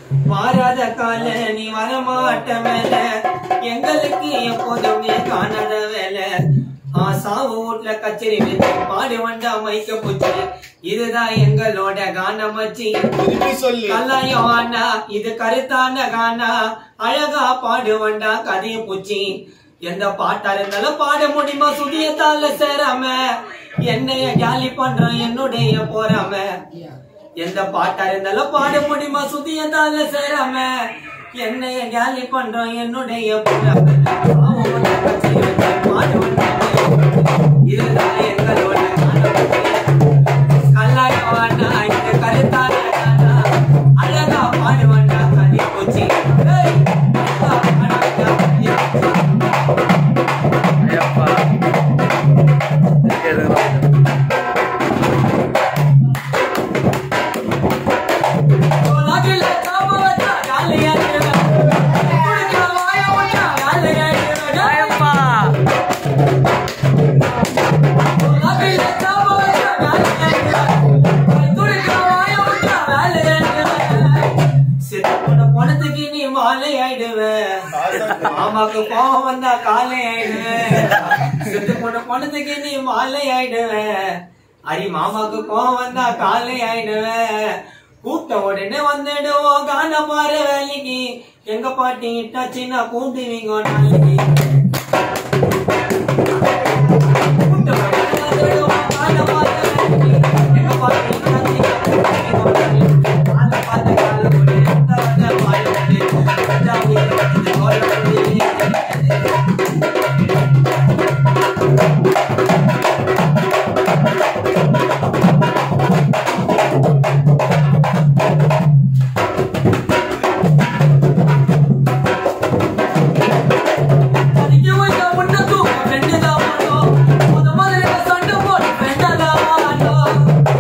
மாறாத கால நீ வரமாட்ட மேல எங்களுக்கு எப்போதுமே காணாத வேலை ஆசாவு வீட்ல கச்சேரி வச்சு பாடு வண்டா மைக்க பூச்சி இதுதான் எங்களோட கானம் வச்சு திருப்பி சொல்லு கல்லாயம் அண்ணா இது கருத்தான கானா அழகா பாடுவண்டா கதைய பூச்சி எந்த பாட்டா இருந்தாலும் பாட முடியுமா சுதியத்தால சேராம என்னைய காலி பண்றான் என்னுடைய போறாம எந்த பாட்டா இருந்தாலும் பாட முடியுமா சுதியத்தால சேராம என்னைய காலி பண்றான் என்னுடைய போறாம பாவம் உன்னை கச்சேரி வச்சு பாடுவண்டா இதுதான் எங்களோட கானம் கல்லாயம் அண்ணா இது கருத்தான கானா அழகா பாடுவண்டா கதி பூச்சி ஏய், அழகா பாடுவண்டா கதி பூச்சி. ஐயப்பா சோலாகில காம வச்சா காலையாடுறேன். குடிக்கிற வாய வச்சா காலையாடுறேன். ஐயப்பா சோலாகில காம வச்சா காலையாடுறேன். குடிக்கிற வாய வச்சா காலையாடுறேன். செத்து போன பணத்துக்கு நீ மாலை ஆயிடுவேன் மாமாக்கு கோவம் வந்தா காலை ஆயிடுவேன் செத்து போன பணத்துக்கு நீ மாலை ஆயிடுவேன் அரி மாமாக்கு கோவம் வந்தா காலை ஆயிடுவேன் கூப்பிட்ட உடனே வந்துடுவோம் காண பாரு வேலைக்கு எங்க பாட்டி இட்டாச்சுன்னா கூப்பிடுவீங்க நாளைக்கு கூப்பிட்ட உடனே வந்துடுவோம் காண பாரு வேலைக்கு எங்க பாட்டி இட்டாச்சுன்னா கூப்பிடுவீங்க நாளைக்கு. காலை பார்த்த காலை கொடு, எத்த வந்த வாயை கொடு, எத்தா உயிரை வந்து கோலை கொடு. அதுக்கு வைக்க முன்ன தூக்க friend தான் வாழணும். முத முதல்ல சண்டை போட்டு friend தான் வாழணும்.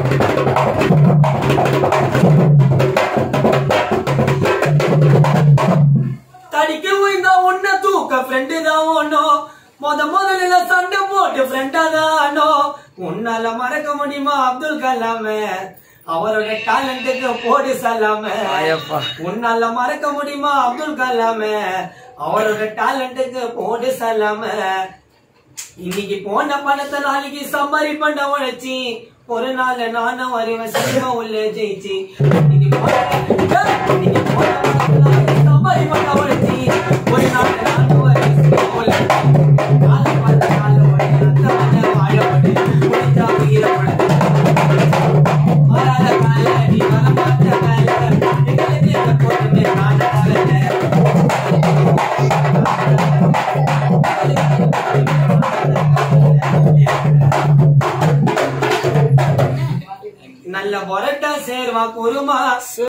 தடிக்க விழுந்தா உன்னை தூக்க ஃப்ரெண்டு தான் ஒண்ணும் முத முதல்ல சண்டை போட்டு ஃப்ரெண்டா தானோ உன்னால மறக்க முடியுமா அப்துல் கலாம அவரோட டேலண்ட்டுக்கு போடு சலாம ஐயப்பா உன்னால மறக்க முடியுமா அப்துல் கலாம அவரோட டேலண்ட்டுக்கு போடு சலாம இன்னைக்கு போன பணத்தை நாளைக்கு சம்பாரி பண்ண உழைச்சி ஒரு நாள் நானும் வருவேன் சினிமா உள்ள ஜெயிச்சு இன்னைக்கு போன இன்னைக்கு போன பணத்தை நாளைக்கு சம்பாரி பண்ண உழைச்சி ஒரு நாள் நானும் வருவேன் சினிமா உள்ள ஜெயிச்சு. காலை பார்த்த காலை ஓடு, அத்தை வந்த வாழை ஓடு, முடிஞ்சா உயிரை ஓடு. மாறாத கால, நீ வரமாட்ட கால, எங்களுக்கு இந்த பொறுமை காணாத நல்ல பொரட்டா சேர்வா குருமா